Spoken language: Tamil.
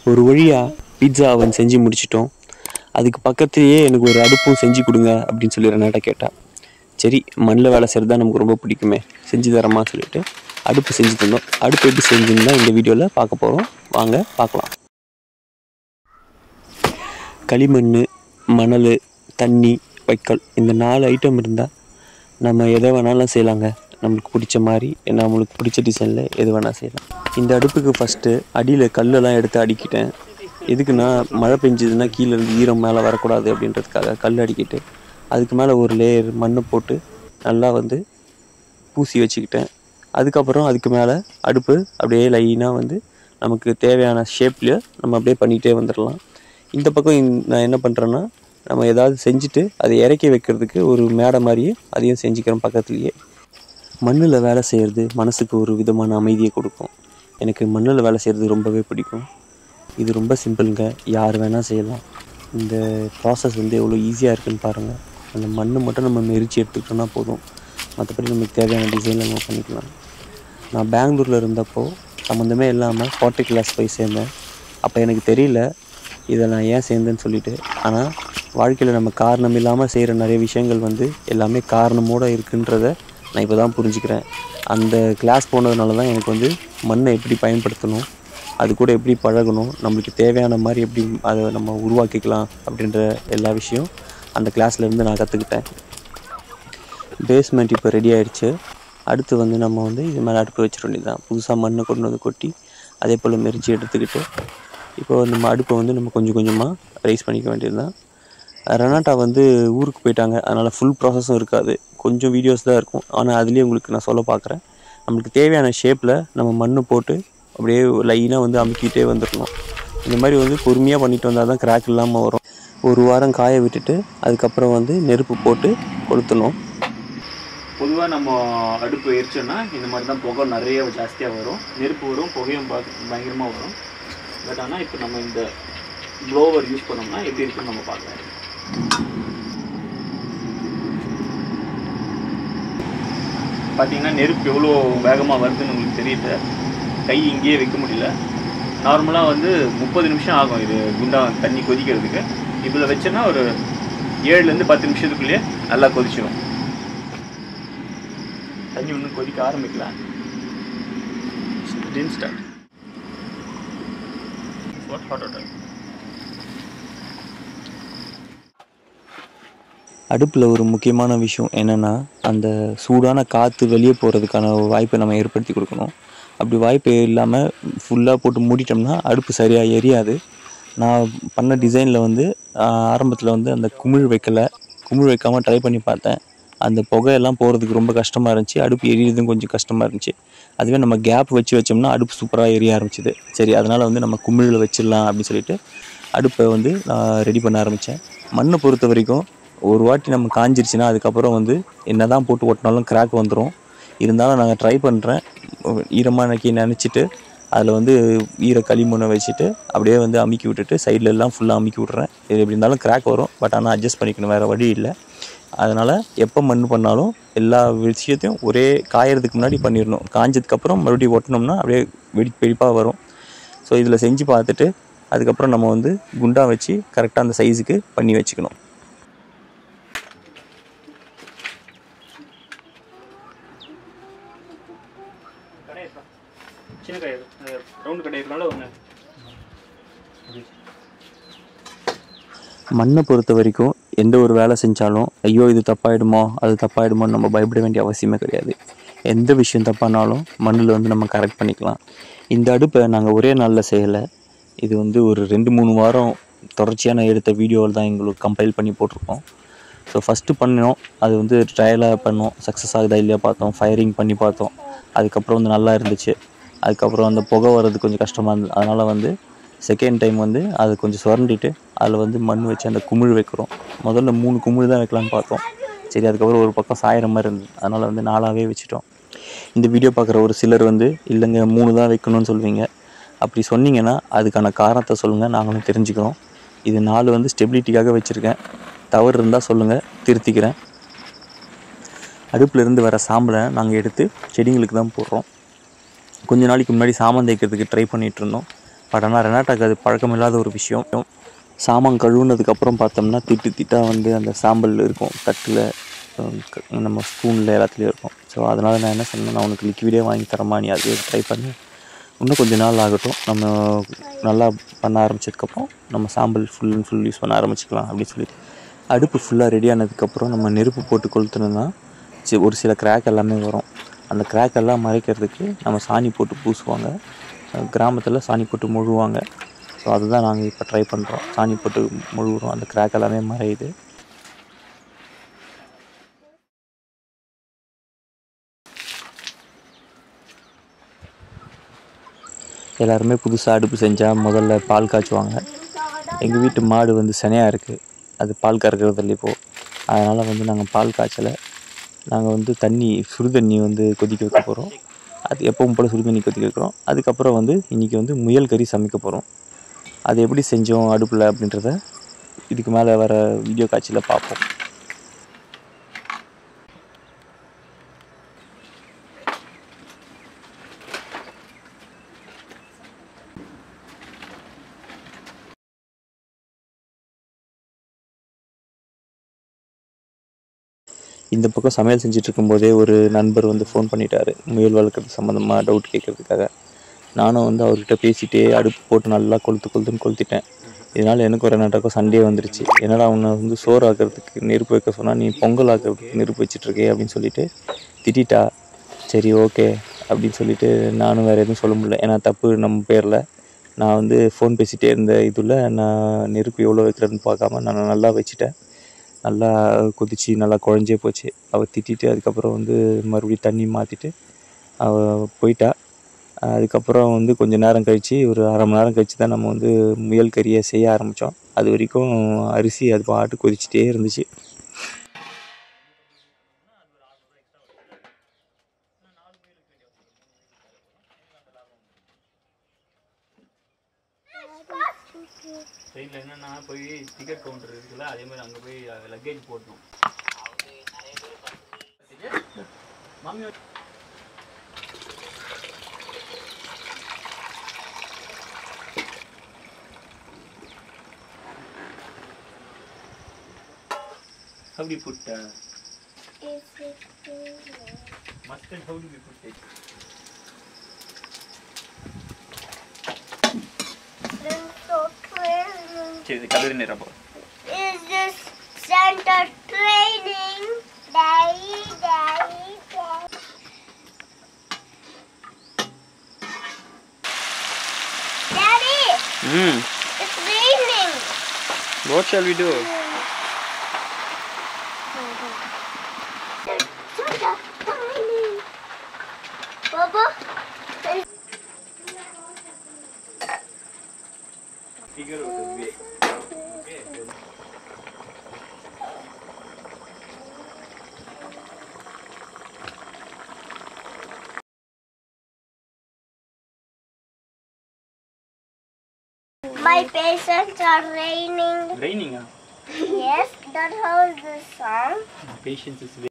ஒரு வழியாக பீட்சா அவன் செஞ்சு முடிச்சிட்டோம் அதுக்கு பக்கத்துலேயே எனக்கு ஒரு அடுப்பும் செஞ்சு கொடுங்க அப்படின்னு சொல்லி ரெனாட்ட கேட்டா சரி மண்ணில் வேலை செய்கிறது தான் நமக்கு ரொம்ப பிடிக்குமே செஞ்சு தரமா சொல்லிட்டு அடுப்பு செஞ்சு தந்தோம் அடுப்பு எப்படி செஞ்சுன்னு தான் இந்த வீடியோவில் பார்க்க போகிறோம் வாங்க பார்க்கலாம் களிமண் மணல் தண்ணி வைக்கல் இந்த நாலு ஐட்டம் இருந்தால் நம்ம எதை வேணாலும் செய்யலாங்க நம்மளுக்கு பிடிச்ச மாதிரி நம்மளுக்கு பிடிச்ச டிசைனில் எது வேணால் செய்யலாம் இந்த அடுப்புக்கு ஃபஸ்ட்டு அடியில் கல்லெல்லாம் எடுத்து அடிக்கிட்டேன் எதுக்குன்னா மழை பெஞ்சதுன்னா கீழே இருந்து ஈரம் மேலே வரக்கூடாது அப்படின்றதுக்காக கல் அடிக்கிட்டு அதுக்கு மேலே ஒரு லேயர் மண்ணை போட்டு நல்லா வந்து பூசி வச்சுக்கிட்டேன் அதுக்கப்புறம் அதுக்கு மேலே அடுப்பு அப்படியே லைனாக வந்து நமக்கு தேவையான ஷேப்லேயே நம்ம அப்படியே பண்ணிகிட்டே வந்துடலாம் இந்த பக்கம் இந்த- நான் என்ன பண்ணுறேன்னா நம்ம ஏதாவது செஞ்சுட்டு அதை இறக்கி வைக்கிறதுக்கு ஒரு மேடை மாதிரியே அதையும் செஞ்சுக்கிறேன் பக்கத்துலேயே மண்ணில் வேலை செய்கிறது மனசுக்கு ஒரு விதமான அமைதியை கொடுக்கும் எனக்கு மண்ணில் வேலை செய்கிறது ரொம்பவே பிடிக்கும் இது ரொம்ப சிம்பிளுங்க யார் வேணால் செய்யலாம் இந்த ப்ராசஸ் வந்து எவ்வளோ ஈஸியாக இருக்குன்னு பாருங்கள் அந்த மண்ணை மட்டும் நம்ம மெரிச்சு எடுத்துக்கிட்டோம்னா போதும் மற்றபடி நமக்கு தேவையான டிசைனில் நம்ம பண்ணிக்கலாம் நான் பெங்களூரில் இருந்தப்போ சம்மந்தமே இல்லாமல் ஃபார்ட்டி கிளாஸ் போய் சேர்ந்தேன் அப்போ எனக்கு தெரியல இதை நான் ஏன் சேர்ந்தேன்னு சொல்லிட்டு ஆனால் வாழ்க்கையில் நம்ம காரணம் இல்லாமல் செய்கிற நிறைய விஷயங்கள் வந்து எல்லாமே காரணமோடு இருக்குன்றத நான் இப்போ தான் புரிஞ்சுக்கிறேன் அந்த கிளாஸ் போனதுனால தான் எனக்கு வந்து மண்ணை எப்படி பயன்படுத்தணும் அது கூட எப்படி பழகணும் நம்மளுக்கு தேவையான மாதிரி எப்படி அதை நம்ம உருவாக்கிக்கலாம் அப்படின்ற எல்லா விஷயம் அந்த கிளாஸ்ல இருந்து நான் கற்றுக்கிட்டேன் பேஸ்மெண்ட் இப்போ ரெடி ஆயிடுச்சு அடுத்து வந்து நம்ம வந்து இது மேலே அடுப்பு வச்சிட வேண்டியது தான் புதுசாக மண்ணை கொண்டு வந்து கொட்டி அதே போல் மெரிச்சு எடுத்துக்கிட்டு இப்போ நம்ம அடுப்பை வந்து நம்ம கொஞ்சம் கொஞ்சமாக ரைஸ் பண்ணிக்க வேண்டியது தான் ரெனாட்டா வந்து ஊருக்கு போயிட்டாங்க அதனால் ஃபுல் ப்ராசஸும் இருக்காது கொஞ்சம் வீடியோஸ் தான் இருக்கும் ஆனால் அதுலேயே உங்களுக்கு நான் சொல்ல பார்க்குறேன் நம்மளுக்கு தேவையான ஷேப்பில் நம்ம மண்ணு போட்டு அப்படியே லைனாக வந்து அமுக்கிட்டே வந்துடணும் இந்த மாதிரி வந்து பொறுமையாக பண்ணிட்டு வந்தால் தான் கிராக் இல்லாமல் வரும் ஒரு வாரம் காய விட்டுட்டு அதுக்கப்புறம் வந்து நெருப்பு போட்டு கொளுத்தணும் பொதுவாக நம்ம அடுப்பு எரிச்சோன்னா இந்த மாதிரி தான் புகை நிறைய ஜாஸ்தியாக வரும் நெருப்பு வரும் புகையும் பயங்கரமாக வரும் பட் ஆனால் இப்போ நம்ம இந்த ப்ளோவர் யூஸ் பண்ணோம்னா எப்படி இருக்குன்னு நம்ம பார்க்கலாம் பார்த்தீங்கன்னா நெருப்பு எவ்வளோ வேகமாக வருதுன்னு உங்களுக்கு தெரியுது கை இங்கேயே வைக்க முடியல நார்மலாக வந்து முப்பது நிமிஷம் ஆகும் இது குண்டா தண்ணி கொதிக்கிறதுக்கு இதில் வச்சோன்னா ஒரு ஏழுலேருந்து பத்து நிமிஷத்துக்குள்ளேயே நல்லா கொதிச்சிடும் தண்ணி ஒன்றும் கொதிக்க ஆரம்பிக்கல டின் ஸ்டார்ட் வாட் ஹாட் வாட்டர் அடுப்பில் ஒரு முக்கியமான விஷயம் என்னென்னா அந்த சூடான காற்று வெளியே போகிறதுக்கான ஒரு வாய்ப்பை நம்ம ஏற்படுத்தி கொடுக்கணும் அப்படி வாய்ப்பு இல்லாமல் ஃபுல்லாக போட்டு மூடிட்டோம்னா அடுப்பு சரியாக எரியாது நான் பண்ண டிசைனில் வந்து ஆரம்பத்தில் வந்து அந்த குமிழ் வைக்கலை குமிழ் வைக்காமல் ட்ரை பண்ணி பார்த்தேன் அந்த புகையெல்லாம் போகிறதுக்கு ரொம்ப கஷ்டமாக இருந்துச்சு அடுப்பு எரியறதும் கொஞ்சம் கஷ்டமாக இருந்துச்சு அதுவே நம்ம கேப் வச்சு வச்சோம்னா அடுப்பு சூப்பராக எரிய ஆரம்பிச்சுது சரி அதனால் வந்து நம்ம குமிழில் வச்சிடலாம் அப்படின்னு சொல்லிட்டு அடுப்பை வந்து நான் ரெடி பண்ண ஆரம்பித்தேன் மண்ணை பொறுத்த வரைக்கும் ஒரு வாட்டி நம்ம காஞ்சிருச்சுன்னா அதுக்கப்புறம் வந்து என்ன தான் போட்டு ஓட்டினாலும் கிராக் வந்துடும் இருந்தாலும் நாங்கள் ட்ரை பண்ணுறேன் ஈரமாக நக்கி நினச்சிட்டு அதில் வந்து ஈர களிமண்ணை வச்சுட்டு அப்படியே வந்து அமுக்கி விட்டுட்டு சைடுல எல்லாம் ஃபுல்லாக அமுக்கி விட்றேன் இது எப்படி இருந்தாலும் கிராக் வரும் பட் ஆனால் அட்ஜஸ்ட் பண்ணிக்கணும் வேறு வழி இல்லை அதனால் எப்போ மண் பண்ணாலும் எல்லா விஷயத்தையும் ஒரே காயறதுக்கு முன்னாடி பண்ணிடணும் காஞ்சதுக்கப்புறம் மறுபடியும் ஒட்டினோம்னா அப்படியே வெடி வெடிப்பாக வரும் ஸோ இதில் செஞ்சு பார்த்துட்டு அதுக்கப்புறம் நம்ம வந்து குண்டா வச்சு கரெக்டாக அந்த சைஸுக்கு பண்ணி வச்சுக்கணும் சின்ன கடை ரவுண்டு கடை இருக்கனால ஒன்று மண்ணை பொறுத்த வரைக்கும் எந்த ஒரு வேலை செஞ்சாலும் ஐயோ இது தப்பாயிடுமோ அது தப்பாயிடுமோன்னு நம்ம பயப்பட வேண்டிய அவசியமே கிடையாது எந்த விஷயம் தப்பானாலும் மண்ணில் வந்து நம்ம கரெக்ட் பண்ணிக்கலாம் இந்த அடுப்பை நாங்கள் ஒரே நாளில் செய்யலை இது வந்து ஒரு ரெண்டு மூணு வாரம் தொடர்ச்சியாக நான் எடுத்த வீடியோவில் தான் எங்களுக்கு கம்பைல் பண்ணி போட்டிருக்கோம் ஸோ ஃபஸ்ட்டு பண்ணினோம் அது வந்து ட்ரையலாக பண்ணோம் சக்ஸஸ் ஆகுதா இல்லையா பார்த்தோம் ஃபயரிங் பண்ணி பார்த்தோம் அதுக்கப்புறம் வந்து நல்லா இருந்துச்சு அதுக்கப்புறம் அந்த புகை வர்றது கொஞ்சம் கஷ்டமாக இருந்தது அதனால் வந்து செகண்ட் டைம் வந்து அதை கொஞ்சம் சுரண்டிட்டு அதில் வந்து மண் வச்சு அந்த குமிழ் வைக்கிறோம் முதல்ல மூணு குமிழ் தான் வைக்கலான்னு பார்த்தோம் சரி அதுக்கப்புறம் ஒரு பக்கம் சாயிற மாதிரி இருந்தது அதனால் வந்து நாலாகவே வச்சுட்டோம் இந்த வீடியோ பார்க்குற ஒரு சிலர் வந்து இல்லைங்க மூணு தான் வைக்கணும்னு சொல்லுவீங்க அப்படி சொன்னீங்கன்னா அதுக்கான காரணத்தை சொல்லுங்கள் நாங்களும் தெரிஞ்சுக்கிறோம் இது நாலு வந்து ஸ்டெபிலிட்டிக்காக வச்சுருக்கேன் தவறு இருந்தால் சொல்லுங்கள் திருத்திக்கிறேன் அடுப்புல இருந்து வர சாம்பலை நாங்கள் எடுத்து செடிங்களுக்கு தான் போடுறோம் கொஞ்ச நாளைக்கு முன்னாடி சாமான் தேய்க்கிறதுக்கு ட்ரை பண்ணிட்டு இருந்தோம் பட் ஆனால் ரெனாட்டாக்கு அது பழக்கம் இல்லாத ஒரு விஷயம் சாமான் கழுவுனதுக்கப்புறம் பார்த்தோம்னா திட்டு திட்டாக வந்து அந்த சாம்பல் இருக்கும் தட்டில் நம்ம ஸ்பூனில் எல்லாத்துலேயும் இருக்கும் ஸோ அதனால் நான் என்ன சொன்னேன் நான் உனக்கு லிக்விடே வாங்கி தரமா நீ அதே ட்ரை பண்ணி இன்னும் கொஞ்ச நாள் ஆகட்டும் நம்ம நல்லா பண்ண ஆரம்பிச்சதுக்கப்புறம் நம்ம சாம்பல் ஃபுல் அண்ட் ஃபுல் யூஸ் பண்ண ஆரம்பிச்சுக்கலாம் அப்படின்னு சொல்லிட்டு அடுப்பு ஃபுல்லாக ரெடி ஆனதுக்கப்புறம் நம்ம நெருப்பு போட்டு கொளுத்துனோம்னா சி- ஒரு சில கிராக் எல்லாமே வரும் அந்த கிராக் எல்லாம் மறைக்கிறதுக்கு நம்ம சாணி போட்டு பூசுவாங்க கிராமத்தில் சாணி போட்டு முழுவாங்க ஸோ அதுதான் நாங்கள் இப்போ ட்ரை பண்ணுறோம் சாணி போட்டு முழுகுறோம் அந்த கிராக் எல்லாமே மறையுது எல்லாருமே புதுசாக அடுப்பு செஞ்சால் முதல்ல பால் காய்ச்சுவாங்க எங்கள் வீட்டு மாடு வந்து சினையாக இருக்குது அது பால் கறக்கிறது இப்போது அதனால் வந்து நாங்கள் பால் காய்ச்சலை நாங்கள் வந்து தண்ணி சுடு தண்ணி வந்து கொதிக்க வைக்க போகிறோம் அது எப்பவும் போல் சுடு தண்ணி கொதிக்க வைக்கிறோம் அதுக்கப்புறம் வந்து இன்றைக்கி வந்து முயல் கறி சமைக்க போகிறோம் அது எப்படி செஞ்சோம் அடுப்பில் அப்படின்றத இதுக்கு மேலே வர வீடியோ காட்சியில் பார்ப்போம் இந்த பக்கம் சமையல் செஞ்சுட்டு இருக்கும்போதே ஒரு நண்பர் வந்து ஃபோன் பண்ணிட்டாரு முயல் வளர்க்குறது சம்மந்தமாக டவுட் கேட்கறதுக்காக நானும் வந்து அவர்கிட்ட பேசிட்டே அடுப்பு போட்டு நல்லா கொளுத்து கொளுத்துன்னு கொளுத்திட்டேன் இதனால் எனக்கு ஒரு ரெண்டாக்கும் சண்டே வந்துருச்சு என்னடா உன்னை வந்து சோறு ஆக்கிறதுக்கு நெருப்பு வைக்க சொன்னால் நீ பொங்கல் ஆக்கிறதுக்கு நெருப்பு வச்சிட்ருக்கே அப்படின்னு சொல்லிட்டு திட்டிட்டா சரி ஓகே அப்படின்னு சொல்லிட்டு நானும் வேறு எதுவும் சொல்ல முடியல ஏன்னா தப்பு நம்ம பேரில் நான் வந்து ஃபோன் பேசிகிட்டே இருந்த இதில் நான் நெருப்பு எவ்வளோ வைக்கிறேன்னு பார்க்காம நான் நல்லா வச்சுட்டேன் நல்லா கொதிச்சு நல்லா குழஞ்சே போச்சு அவள் திட்டிட்டு அதுக்கப்புறம் வந்து மறுபடியும் தண்ணி மாற்றிட்டு அவள் போயிட்டா அதுக்கப்புறம் வந்து கொஞ்ச நேரம் கழித்து ஒரு அரை மணி நேரம் கழித்து தான் நம்ம வந்து முயல் கறியை செய்ய ஆரம்பித்தோம் அது வரைக்கும் அரிசி அது பாட்டு கொதிச்சிட்டே இருந்துச்சு ட்ரெயினில் என்னென்னா போய் டிக்கெட் கவுண்டர் இருக்குல்ல அதே மாதிரி அங்கே போய் லக்கேஜ் போடணும் மாமி How do you put uh, mustard? How do we put it? சரி இது கலரி நிரப்போம் Is this center training? Daddy, daddy, daddy. Daddy, hmm it's raining. What shall we do Center training. Baba, Figure out a way. Okay. my patients are raining. Raining, ah? Yes, that how is the song. Patience is